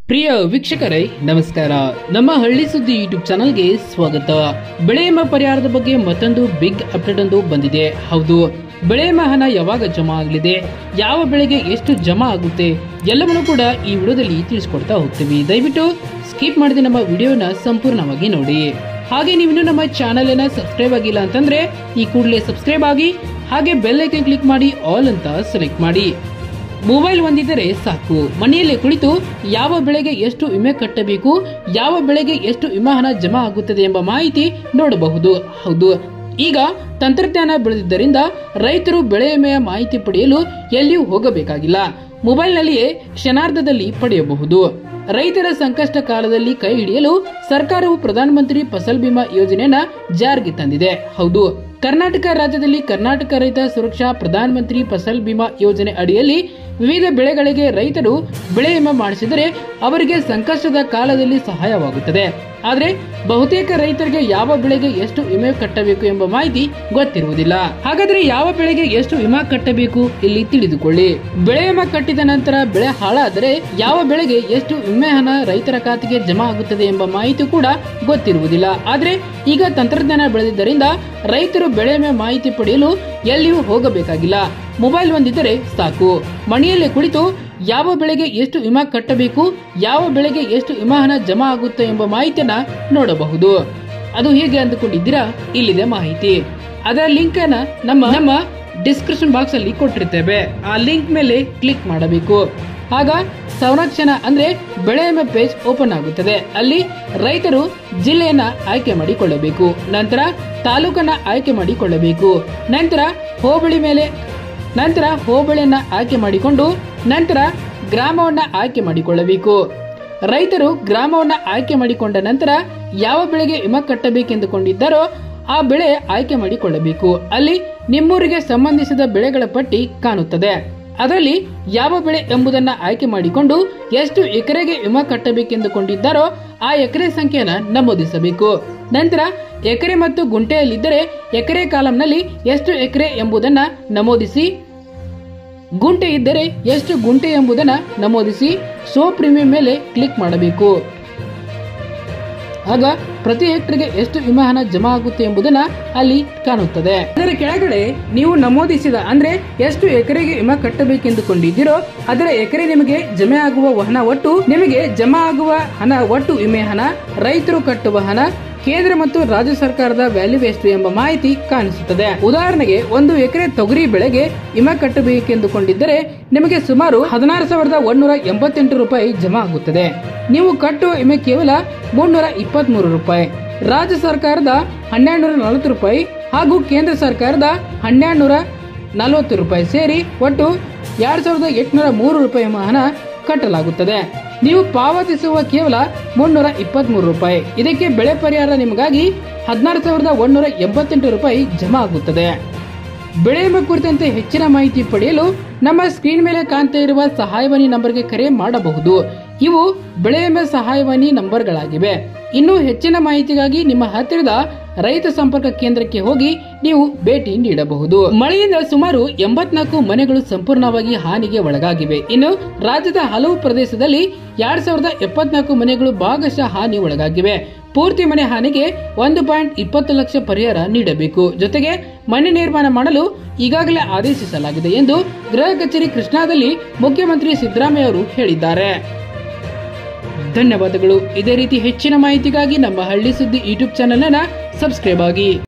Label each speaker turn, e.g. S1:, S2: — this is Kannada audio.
S1: ಪ್ರಿಯ ವೀಕ್ಷಕರೇ ನಮಸ್ಕಾರ ನಮ್ಮ ಹಳ್ಳಿ ಸುದ್ದಿ ಯೂಟ್ಯೂಬ್ ಚಾನಲ್ಗೆ ಸ್ವಾಗತ ಬೆಳೆ ವಿಮಾ ಪರಿಹಾರದ ಬಗ್ಗೆ ಮತ್ತೊಂದು ಬಿಗ್ ಅಪ್ಡೇಟ್ ಒಂದು ಬಂದಿದೆ ಹೌದು ಬೆಳೆ ವಿಮಾ ಹಣ ಯಾವಾಗ ಜಮಾ ಆಗಲಿದೆ ಯಾವ ಬೆಳೆಗೆ ಎಷ್ಟು ಜಮಾ ಆಗುತ್ತೆ ಎಲ್ಲವನ್ನೂ ಕೂಡ ಈ ವಿಡಿಯೋದಲ್ಲಿ ತಿಳಿಸ್ಕೊಡ್ತಾ ಹೋಗ್ತೀವಿ ದಯವಿಟ್ಟು ಸ್ಕಿಪ್ ಮಾಡದೆ ನಮ್ಮ ವಿಡಿಯೋನ ಸಂಪೂರ್ಣವಾಗಿ ನೋಡಿ ಹಾಗೆ ನೀವು ನಮ್ಮ ಚಾನಲ್ ಅನ್ನ ಸಬ್ಸ್ಕ್ರೈಬ್ ಆಗಿಲ್ಲ ಅಂತಂದ್ರೆ ಈ ಕೂಡಲೇ ಸಬ್ಸ್ಕ್ರೈಬ್ ಆಗಿ ಹಾಗೆ ಬೆಲ್ ಐಕನ್ ಕ್ಲಿಕ್ ಮಾಡಿ ಆಲ್ ಅಂತ ಸೆಲೆಕ್ಟ್ ಮಾಡಿ ಮೊಬೈಲ್ ಹೊಂದಿದ್ದರೆ ಸಾಕು ಮನೆಯಲ್ಲೇ ಕುಳಿತು ಯಾವ ಬೆಳೆಗೆ ಎಷ್ಟು ವಿಮೆ ಕಟ್ಟಬೇಕು ಯಾವ ಬೆಳೆಗೆ ಎಷ್ಟು ವಿಮಾ ಹಣ ಜಮಾ ಆಗುತ್ತದೆ ಎಂಬ ಮಾಹಿತಿ ನೋಡಬಹುದು ಹೌದು ಈಗ ತಂತ್ರಜ್ಞಾನ ಬೆಳೆದಿದ್ದರಿಂದ ರೈತರು ಬೆಳೆ ವಿಮೆಯ ಮಾಹಿತಿ ಪಡೆಯಲು ಎಲ್ಲಿಯೂ ಹೋಗಬೇಕಾಗಿಲ್ಲ ಮೊಬೈಲ್ನಲ್ಲಿಯೇ ಕ್ಷಣಾರ್ಧದಲ್ಲಿ ಪಡೆಯಬಹುದು ರೈತರ ಸಂಕಷ್ಟ ಕಾಲದಲ್ಲಿ ಕೈ ಹಿಡಿಯಲು ಸರ್ಕಾರವು ಪ್ರಧಾನಮಂತ್ರಿ ಫಸಲ್ ಬಿಮಾ ಯೋಜನೆಯನ್ನ ಜಾರಿಗೆ ತಂದಿದೆ ಹೌದು ಕರ್ನಾಟಕ ರಾಜ್ಯದಲ್ಲಿ ಕರ್ನಾಟಕ ರೈತ ಸುರಕ್ಷಾ ಪ್ರಧಾನಮಂತ್ರಿ ಫಸಲ್ ಬಿಮಾ ಯೋಜನೆ ಅಡಿಯಲ್ಲಿ ವಿವಿಧ ಬೆಳೆಗಳಿಗೆ ರೈತರು ಬೆಳೆ ವಿಮೆ ಮಾಡಿಸಿದರೆ ಅವರಿಗೆ ಸಂಕಷ್ಟದ ಕಾಲದಲ್ಲಿ ಸಹಾಯವಾಗುತ್ತದೆ ಆದರೆ ಬಹುತೇಕ ರೈತರಿಗೆ ಯಾವ ಬೆಳೆಗೆ ಎಷ್ಟು ವಿಮೆ ಕಟ್ಟಬೇಕು ಎಂಬ ಮಾಹಿತಿ ಗೊತ್ತಿರುವುದಿಲ್ಲ ಹಾಗಾದ್ರೆ ಯಾವ ಬೆಳೆಗೆ ಎಷ್ಟು ವಿಮಾ ಕಟ್ಟಬೇಕು ಇಲ್ಲಿ ತಿಳಿದುಕೊಳ್ಳಿ ಬೆಳೆ ವಿಮಾ ಕಟ್ಟಿದ ನಂತರ ಬೆಳೆ ಹಾಳಾದರೆ ಯಾವ ಬೆಳೆಗೆ ಎಷ್ಟು ವಿಮೆ ಹಣ ರೈತರ ಖಾತೆಗೆ ಜಮಾ ಆಗುತ್ತದೆ ಎಂಬ ಮಾಹಿತಿ ಕೂಡ ಗೊತ್ತಿರುವುದಿಲ್ಲ ಆದ್ರೆ ಈಗ ತಂತ್ರಜ್ಞಾನ ಬೆಳೆದಿದ್ದರಿಂದ ರೈತರು ಬೆಳೆ ವಿಮೆ ಮಾಹಿತಿ ಪಡೆಯಲು ಎಲ್ಲಿಯೂ ಹೋಗಬೇಕಾಗಿಲ್ಲ ಮೊಬೈಲ್ ಹೊಂದಿದ್ದರೆ ಸಾಕು ಮನೆಯಲ್ಲೇ ಕುಳಿತು ಯಾವ ಬೆಳೆಗೆ ಎಷ್ಟು ವಿಮಾ ಕಟ್ಟಬೇಕು ಯಾವ ಬೆಳೆಗೆ ಎಷ್ಟು ವಿಮಾ ಹಣ ಜಮಾ ಆಗುತ್ತೆ ಎಂಬ ಮಾಹಿತಿಯನ್ನ ನೋಡಬಹುದು ಅದು ಹೇಗೆ ಅಂದುಕೊಂಡಿದ್ದೀರಾ ಇಲ್ಲಿದೆ ಮಾಹಿತಿ ಅದರ ಲಿಂಕ್ ಅನ್ನ ನಮ್ಮ ನಮ್ಮ ಡಿಸ್ಕ್ರಿಪ್ಷನ್ ಬಾಕ್ಸ್ ಅಲ್ಲಿ ಕೊಟ್ಟಿರ್ತೇವೆ ಆ ಲಿಂಕ್ ಮೇಲೆ ಕ್ಲಿಕ್ ಮಾಡಬೇಕು ಆಗ ಸಂರಕ್ಷಣಾ ಅಂದ್ರೆ ಬೆಳೆ ವಿಮೆ ಪೇಜ್ ಓಪನ್ ಆಗುತ್ತದೆ ಅಲ್ಲಿ ರೈತರು ಜಿಲ್ಲೆಯನ್ನ ಆಯ್ಕೆ ಮಾಡಿಕೊಳ್ಳಬೇಕು ನಂತರ ತಾಲೂಕನ್ನ ಆಯ್ಕೆ ಮಾಡಿಕೊಳ್ಳಬೇಕು ನಂತರ ಹೋಬಳಿ ಮೇಲೆ ನಂತರ ಹೋಬಳಿಯನ್ನ ಆಯ್ಕೆ ಮಾಡಿಕೊಂಡು ನಂತರ ಗ್ರಾಮವನ್ನ ಆಯ್ಕೆ ಮಾಡಿಕೊಳ್ಳಬೇಕು ರೈತರು ಗ್ರಾಮವನ್ನ ಆಯ್ಕೆ ಮಾಡಿಕೊಂಡ ನಂತರ ಯಾವ ಬೆಳೆಗೆ ವಿಮಾ ಕಟ್ಟಬೇಕೆಂದುಕೊಂಡಿದ್ದಾರೋ ಆ ಬೆಳೆ ಆಯ್ಕೆ ಮಾಡಿಕೊಳ್ಳಬೇಕು ಅಲ್ಲಿ ನಿಮ್ಮೂರಿಗೆ ಸಂಬಂಧಿಸಿದ ಬೆಳೆಗಳ ಪಟ್ಟಿ ಕಾಣುತ್ತದೆ ಅದರಲ್ಲಿ ಯಾವ ಬೆಳೆ ಎಂಬುದನ್ನ ಆಯ್ಕೆ ಮಾಡಿಕೊಂಡು ಎಷ್ಟು ಎಕರೆಗೆ ವಿಮಾ ಕಟ್ಟಬೇಕೆಂದುಕೊಂಡಿದ್ದಾರೋ ಆ ಎಕರೆ ಸಂಖ್ಯೆಯನ್ನ ನಮೂದಿಸಬೇಕು ನಂತರ ಎಕರೆ ಮತ್ತು ಗುಂಟೆಯಲ್ಲಿದ್ದರೆ ಎಕರೆ ಕಾಲಂನಲ್ಲಿ ಎಷ್ಟು ಎಕರೆ ಎಂಬುದನ್ನ ನಮೂದಿಸಿ ಗುಂಟೆ ಇದ್ದರೆ ಎಷ್ಟು ಗುಂಟೆ ಎಂಬುದನ್ನ ನಮೂದಿಸಿ ಶೋ ಪ್ರೀಮಿಯಂ ಮೇಲೆ ಕ್ಲಿಕ್ ಮಾಡಬೇಕು ಆಗ ಪ್ರತಿ ಹೆಕ್ಟರ್ಗೆ ಎಷ್ಟು ವಿಮಾ ಹಣ ಜಮಾ ಆಗುತ್ತೆ ಎಂಬುದನ್ನ ಅಲ್ಲಿ ಕಾಣುತ್ತದೆ ಅದರ ಕೆಳಗಡೆ ನೀವು ನಮೂದಿಸಿದ ಅಂದ್ರೆ ಎಷ್ಟು ಎಕರೆಗೆ ವಿಮಾ ಕಟ್ಟಬೇಕೆಂದುಕೊಂಡಿದ್ದೀರೋ ಅದರ ಎಕರೆ ನಿಮಗೆ ಜಮೆ ಆಗುವ ಹಣ ಒಟ್ಟು ನಿಮಗೆ ಜಮಾ ಆಗುವ ಹಣ ಒಟ್ಟು ವಿಮೆ ಹಣ ರೈತರು ಕಟ್ಟುವ ಹಣ ಕೇಂದ್ರ ಮತ್ತು ರಾಜ್ಯ ಸರ್ಕಾರದ ವ್ಯಾಲ್ಯೂ ಎಷ್ಟು ಎಂಬ ಮಾಹಿತಿ ಕಾಣಿಸುತ್ತದೆ ಉದಾಹರಣೆಗೆ ಒಂದು ಎಕರೆ ತೊಗರಿ ಬೆಳೆಗೆ ವಿಮೆ ಕಟ್ಟಬೇಕೆಂದುಕೊಂಡಿದ್ದರೆ ನಿಮಗೆ ಸುಮಾರು ಹದಿನಾರು ಸಾವಿರದ ಒಂದೂರ ಎಂಬತ್ತೆಂಟು ರೂಪಾಯಿ ಜಮಾ ಆಗುತ್ತದೆ ನೀವು ಕಟ್ಟುವ ವಿಮೆ ಕೇವಲ ಮುನ್ನೂರ ಇಪ್ಪತ್ತ್ ಮೂರು ರೂಪಾಯಿ ರಾಜ್ಯ ಸರ್ಕಾರದ ಹನ್ನೆರಡು ನೂರ ನಲವತ್ತು ರೂಪಾಯಿ ಹಾಗೂ ಕೇಂದ್ರ ಸರ್ಕಾರದ ಹನ್ನೆರಡು ನೂರ ನಲವತ್ತು ರೂಪಾಯಿ ಸೇರಿ ಒಟ್ಟು ಎರಡ್ ಸಾವಿರದ ಎಂಟುನೂರ ಮೂರು ರೂಪಾಯಿ ಹಣ ಕಟ್ಟಲಾಗುತ್ತದೆ ನೀವು ಪಾವತಿಸುವ ಕೇವಲ ಮುನ್ನೂರ ಇಪ್ಪತ್ತ್ ಮೂರು ರೂಪಾಯಿ ಇದಕ್ಕೆ ಬೆಳೆ ಪರಿಹಾರ ನಿಮಗಾಗಿ ಹದಿನಾರು ಸಾವಿರದ ಒಂದೂರ ಎಂಬತ್ತೆಂಟು ರೂಪಾಯಿ ಜಮಾ ಆಗುತ್ತದೆ ಬೆಳೆ ವಿಮೆ ಕುರಿತಂತೆ ಹೆಚ್ಚಿನ ಮಾಹಿತಿ ಪಡೆಯಲು ನಮ್ಮ ಸ್ಕ್ರೀನ್ ಮೇಲೆ ಕಾಣ್ತಾ ಇರುವ ಸಹಾಯವಾಣಿ ನಂಬರ್ಗೆ ಕರೆ ಮಾಡಬಹುದು ಇವು ಬೆಳೆ ವಿಮೆ ಸಹಾಯವಾಣಿ ನಂಬರ್ಗಳಾಗಿವೆ ಇನ್ನು ಹೆಚ್ಚಿನ ಮಾಹಿತಿಗಾಗಿ ನಿಮ್ಮ ಹತ್ತಿರದ ರೈತ ಸಂಪರ್ಕ ಕೇಂದ್ರಕ್ಕೆ ಹೋಗಿ ನೀವು ಭೇಟಿ ನೀಡಬಹುದು ಮಳೆಯಿಂದ ಸುಮಾರು ಎಂಬತ್ನಾಲ್ಕು ಮನೆಗಳು ಸಂಪೂರ್ಣವಾಗಿ ಹಾನಿಗೆ ಒಳಗಾಗಿವೆ ಇನ್ನು ರಾಜ್ಯದ ಹಲವು ಪ್ರದೇಶದಲ್ಲಿ ಎರಡ್ ಸಾವಿರದ ಎಪ್ಪತ್ನಾಲ್ಕು ಮನೆಗಳು ಭಾಗಶಃ ಹಾನಿ ಒಳಗಾಗಿವೆ ಪೂರ್ತಿ ಮನೆ ಹಾನಿಗೆ ಒಂದು ಪಾಯಿಂಟ್ ಇಪ್ಪತ್ತು ಲಕ್ಷ ಪರಿಹಾರ ನೀಡಬೇಕು ಜೊತೆಗೆ ಮನೆ ನಿರ್ಮಾಣ ಮಾಡಲು ಈಗಾಗಲೇ ಆದೇಶಿಸಲಾಗಿದೆ ಎಂದು ಗೃಹ ಕಚೇರಿ ಕೃಷ್ಣಾದಲ್ಲಿ ಮುಖ್ಯಮಂತ್ರಿ ಸಿದ್ದರಾಮಯ್ಯ ಅವರು ಹೇಳಿದ್ದಾರೆ ಧನ್ಯವಾದಗಳು ಇದೇ ರೀತಿ ಹೆಚ್ಚಿನ ಮಾಹಿತಿಗಾಗಿ ನಮ್ಮ ಹಳ್ಳಿ ಸುದ್ದಿ ಯೂಟ್ಯೂಬ್ ಚಾನೆಲ್ ಅನ್ನ ಸಬ್ಸ್ಕ್ರೈಬ್ ಆಗಿ